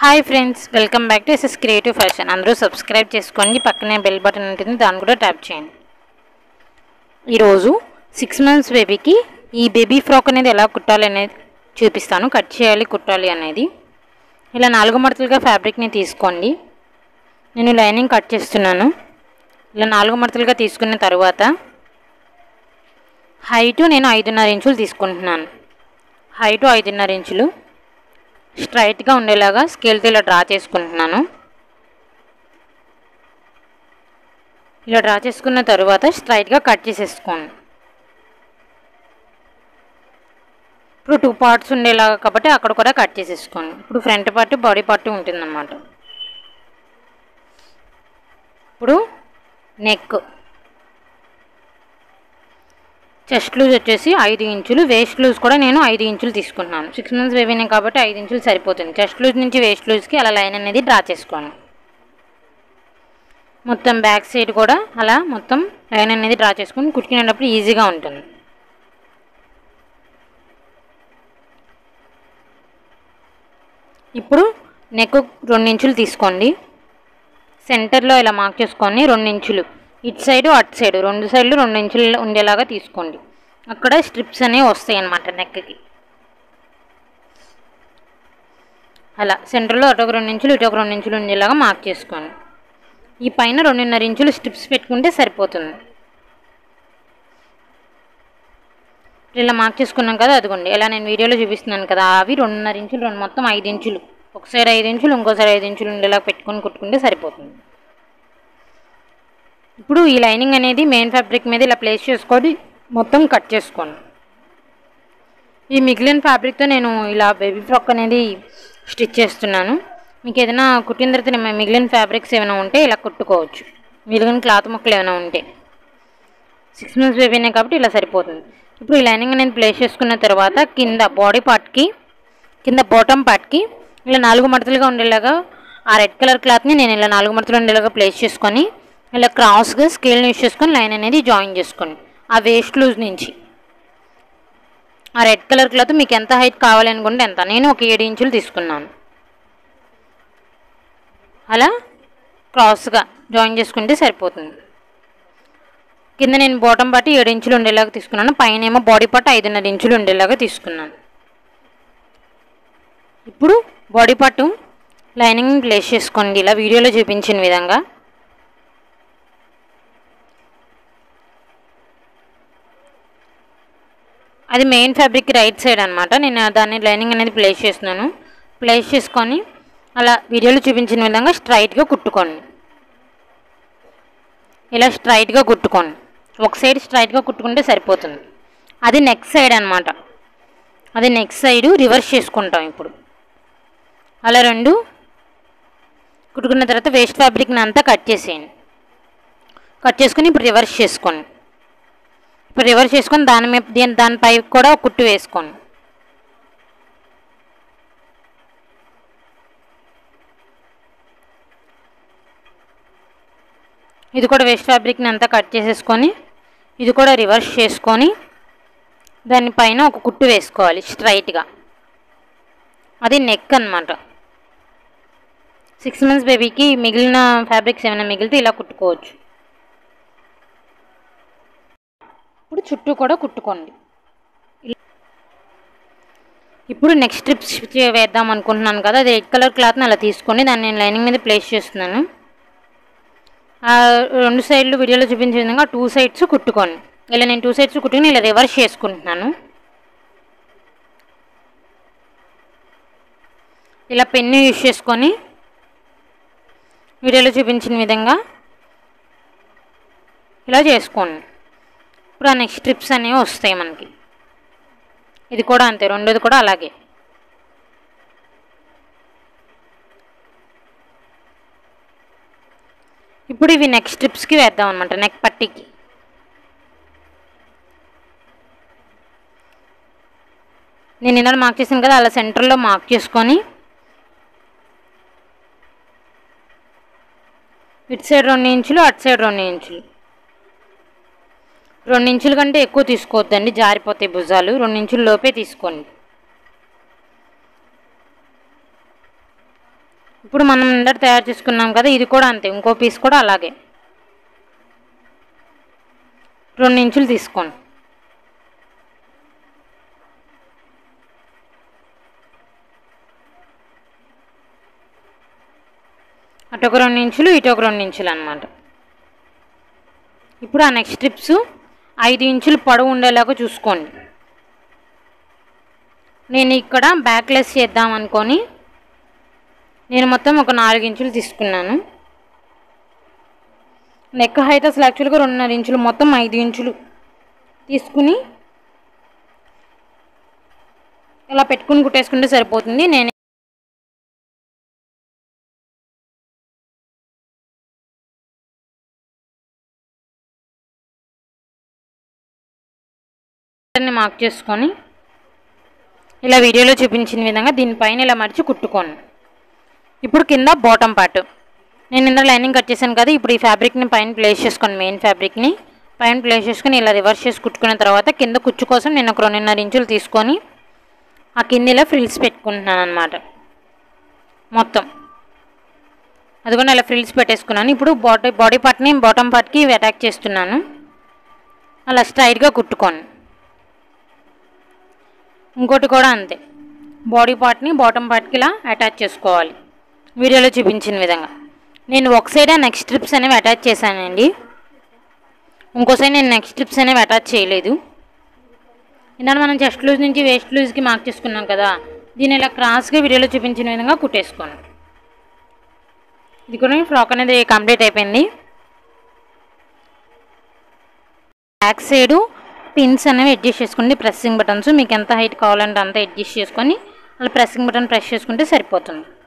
hi friends welcome back to S S creative fashion అందరూ subscribe చేసుకోండి పక్కనే బెల్ బటన్ ఉంటుంది దాన్ని కూడా ట్యాప్ చేయండి ఈరోజు సిక్స్ మంత్స్ బేబీకి ఈ బేబీ ఫ్రాక్ అనేది ఎలా కుట్టాలి అనేది చూపిస్తాను కట్ చేయాలి కుట్టాలి అనేది ఇలా నాలుగు మడతలుగా ఫ్యాబ్రిక్ని తీసుకోండి నేను లైనింగ్ కట్ చేస్తున్నాను ఇలా నాలుగు మడతలుగా తీసుకున్న తర్వాత హైటు నేను ఐదున్నర ఇంచులు తీసుకుంటున్నాను హైటు ఐదున్నర ఇంచులు స్ట్రైట్గా ఉండేలాగా స్కేల్తో ఇలా డ్రా చేసుకుంటున్నాను ఇలా డ్రా చేసుకున్న తర్వాత స్ట్రైట్గా కట్ చేసేసుకోండి ఇప్పుడు టూ పార్ట్స్ ఉండేలాగా కాబట్టి అక్కడ కూడా కట్ చేసేసుకోండి ఇప్పుడు ఫ్రంట్ పార్ట్ బాడీ పార్ట్ ఉంటుందన్నమాట ఇప్పుడు నెక్ చెస్ట్ లూజ్ వచ్చేసి ఐదు ఇంచులు వేస్ట్ లూజ్ కూడా నేను ఐదు ఇంచులు తీసుకుంటున్నాను సిక్స్ మంత్స్ బేబీనే కాబట్టి ఐదు ఇంచులు సరిపోతుంది చెస్ట్ లూజ్ నుంచి వేస్ట్ లూజ్కి అలా లైన్ అనేది డ్రా చేసుకోండి మొత్తం బ్యాక్ సైడ్ కూడా అలా మొత్తం లైన్ అనేది డ్రా చేసుకొని కుట్టుకునేటప్పుడు ఈజీగా ఉంటుంది ఇప్పుడు నెక్ రెండు ఇంచులు తీసుకోండి సెంటర్లో ఇలా మార్క్ చేసుకొని రెండు ఇంచులు ఇటు సైడు అటు సైడు రెండు సైడ్లు రెండు ఇంచులు ఉండేలాగా తీసుకోండి అక్కడ స్ట్రిప్స్ అనేవి వస్తాయి అన్నమాట నెక్కి అలా సెంటర్లో అటు ఒక రెండు ఇంచులు ఇటు ఒక రెండు ఇంచులు ఉండేలాగా మార్క్ చేసుకోండి ఈ పైన రెండున్నర ఇంచులు స్ట్రిప్స్ పెట్టుకుంటే సరిపోతుంది ఇలా మార్క్ చేసుకున్నాం కదా అదిగోండి ఇలా నేను వీడియోలో చూపిస్తున్నాను కదా అవి రెండున్నర ఇంచులు రెండు మొత్తం ఐదు ఇంచులు ఒక సైడ్ ఐదు ఇంచులు ఇంకో సైడ్ ఐదు ఇంచులు ఉండేలా పెట్టుకొని కుట్టుకుంటే సరిపోతుంది ఇప్పుడు ఈ లైనింగ్ అనేది మెయిన్ ఫ్యాబ్రిక్ మీద ఇలా ప్లేస్ చేసుకొని మొత్తం కట్ చేసుకోండి ఈ మిగిలిన ఫ్యాబ్రిక్తో నేను ఇలా బేబీ ఫ్రాక్ అనేది స్టిచ్ చేస్తున్నాను మీకు ఏదైనా కుట్టిన తర్వాత నేను మిగిలిన ఫ్యాబ్రిక్స్ ఏమైనా ఉంటే ఇలా కుట్టుకోవచ్చు మిగిలిన క్లాత్ ముక్కలు ఏమైనా ఉంటే సిక్స్ మంత్స్ బేబీనే కాబట్టి ఇలా సరిపోతుంది ఇప్పుడు ఈ లైనింగ్ అనేది ప్లేస్ చేసుకున్న తర్వాత కింద బాడీ పార్ట్కి కింద బాటమ్ పార్ట్కి ఇలా నాలుగు మడతలుగా ఉండేలాగా ఆ రెడ్ కలర్ క్లాత్ని నేను ఇలా నాలుగు మడతలు ఉండేలాగా ప్లేస్ చేసుకొని ఇలా క్రాస్గా స్కేల్ని యూస్ చేసుకొని లైన్ అనేది జాయిన్ చేసుకోండి ఆ వేస్ట్ లూజ్ నుంచి ఆ రెడ్ కలర్ క్లాత్ మీకు ఎంత హైట్ కావాలనుకుంటే ఎంత నేను ఒక ఏడు ఇంచులు తీసుకున్నాను అలా క్రాస్గా జాయిన్ చేసుకుంటే సరిపోతుంది కింద నేను బాటమ్ పార్ట్ ఏడు ఇంచులు ఉండేలాగా తీసుకున్నాను పైన ఏమో బాడీ పార్ట్ ఐదున్నర ఇంచులు ఉండేలాగా తీసుకున్నాను ఇప్పుడు బాడీ పార్ట్ లైనింగ్ ప్లేస్ చేసుకోండి ఇలా వీడియోలో చూపించిన విధంగా అది మెయిన్ ఫ్యాబ్రిక్ రైట్ సైడ్ అనమాట నేను దాన్ని లైనింగ్ అనేది ప్లేస్ చేస్తున్నాను ప్లేస్ చేసుకొని అలా వీడియోలో చూపించిన విధంగా స్ట్రైట్గా కుట్టుకోండి ఇలా స్ట్రైట్గా కుట్టుకోండి ఒక సైడ్ స్ట్రైట్గా కుట్టుకుంటే సరిపోతుంది అది నెక్స్ట్ సైడ్ అనమాట అది నెక్స్ట్ సైడ్ రివర్స్ చేసుకుంటాం ఇప్పుడు అలా రెండు కుట్టుకున్న తర్వాత వేస్ట్ ఫ్యాబ్రిక్ని అంతా కట్ చేసేయండి కట్ చేసుకుని ఇప్పుడు రివర్స్ చేసుకోండి ఇప్పుడు రివర్స్ చేసుకొని దాని మీద దీని దానిపై కూడా ఒక కుట్టు వేసుకోండి ఇది కూడా వేస్ట్ ఫ్యాబ్రిక్ని అంతా కట్ చేసేసుకొని ఇది కూడా రివర్స్ చేసుకొని దానిపైన ఒక కుట్టు వేసుకోవాలి స్ట్రైట్గా అది నెక్ అనమాట సిక్స్ మంత్స్ బేబీకి మిగిలిన ఫ్యాబ్రిక్స్ ఏమైనా మిగిలితే ఇలా కుట్టుకోవచ్చు ఇప్పుడు చుట్టూ కూడా కుట్టుకోండి ఇప్పుడు నెక్స్ట్ స్ట్రిప్స్ వేద్దాం అనుకుంటున్నాను కదా అది రెడ్ కలర్ క్లాత్ని అలా తీసుకొని దాన్ని నేను లైనింగ్ మీద ప్లేస్ చేస్తున్నాను రెండు సైడ్లు వీడియోలో చూపించే విధంగా టూ సైడ్స్ కుట్టుకోండి ఇలా నేను టూ సైడ్స్ కుట్టుకుని ఇలా రివర్స్ చేసుకుంటున్నాను ఇలా పెన్ను యూస్ చేసుకొని వీడియోలో చూపించిన విధంగా ఇలా చేసుకోండి ఇప్పుడు ఆ నెక్స్ట్ స్ట్రిప్స్ అనేవి వస్తాయి మనకి ఇది కూడా అంతే రెండోది కూడా అలాగే ఇప్పుడు ఇవి నెక్స్ట్ స్ట్రిప్స్కి వేద్దాం అనమాట నెక్ పట్టీకి నేను ఇలా మార్క్ చేశాను కదా అలా సెంటర్లో మార్క్ చేసుకొని ఇటు సైడ్ రెండు ఇంచులు అటు సైడ్ రెండు ఇంచులు రెండు ఇంచుల కంటే ఎక్కువ తీసుకోవద్దండి జారిపోతాయి భుజాలు రెండు ఇంచుల లోపే తీసుకోండి ఇప్పుడు మనం ఇందట తయారు చేసుకున్నాం కదా ఇది కూడా అంతే ఇంకో పీస్ కూడా అలాగే రెండు ఇంచులు తీసుకోండి అటు ఒక రెండు ఇంచులు ఇటు ఒక రెండు ఇంచులు అనమాట ఇప్పుడు ఆ నెక్స్ట్ స్ట్రిప్స్ ఐదు ఇంచులు పొడవు ఉండేలాగా చూసుకోండి నేను ఇక్కడ బ్యాక్లెస్ చేద్దాం అనుకొని నేను మొత్తం ఒక నాలుగు ఇంచులు తీసుకున్నాను నెక్ హైట్ అసలు యాక్చువల్గా రెండున్నర ఇంచులు మొత్తం ఐదు ఇంచులు తీసుకుని ఇలా పెట్టుకుని కుట్టేసుకుంటే సరిపోతుంది నేను మార్క్ చేసుకొని ఇలా వీడియోలో చూపించిన విధంగా దీనిపైన ఇలా మడిచి కుట్టుకోండి ఇప్పుడు కింద బాటమ్ పార్ట్ నేను ఇందులో లైనింగ్ కట్ చేశాను కదా ఇప్పుడు ఈ ఫ్యాబ్రిక్ని పైన ప్లేస్ చేసుకోండి మెయిన్ ఫ్యాబ్రిక్ని పైన ప్లేస్ చేసుకొని ఇలా రివర్స్ చేసి కుట్టుకున్న తర్వాత కింద కుచ్చు కోసం నేను ఒక రెండున్నర ఇంచులు తీసుకొని ఆ కింద ఇలా ఫ్రిల్స్ పెట్టుకుంటున్నాను అనమాట మొత్తం అదిగోండి అలా ఫ్రిల్స్ పెట్టేసుకున్నాను ఇప్పుడు బాడీ బాడీ పార్ట్ని బాటమ్ పార్ట్కి అటాక్ చేస్తున్నాను అలా స్ట్రైట్గా కుట్టుకోండి ఇంకోటి కూడా అంతే బాడీ పార్ట్ని బాటమ్ పార్ట్కి ఇలా అటాచ్ చేసుకోవాలి వీడియోలో చూపించిన విధంగా నేను ఒక సైడ్ నెక్స్ట్ స్ట్రిప్స్ అనేవి అటాచ్ చేశానండి ఇంకో సైడ్ నేను నెక్స్ట్ స్ట్రిప్స్ అనేవి అటాచ్ చేయలేదు ఇందాక మనం చెస్ట్ లూజ్ నుంచి వేస్ట్ లూజ్కి మార్క్ చేసుకున్నాం కదా దీన్ని ఇలా క్రాస్గా వీడియోలో చూపించిన విధంగా కుట్టేసుకోండి ఇది కూడా ఫ్రాక్ అనేది కంప్లీట్ అయిపోయింది బ్యాక్ సైడు పిన్స్ అనేవి అడ్జస్ట్ చేసుకోండి ప్రెస్సింగ్ బటన్స్ మీకు ఎంత హైట్ కావాలంటే అంత అడ్జస్ట్ చేసుకొని అలా ప్రెస్సింగ్ బటన్ ప్రెస్ చేసుకుంటే సరిపోతుంది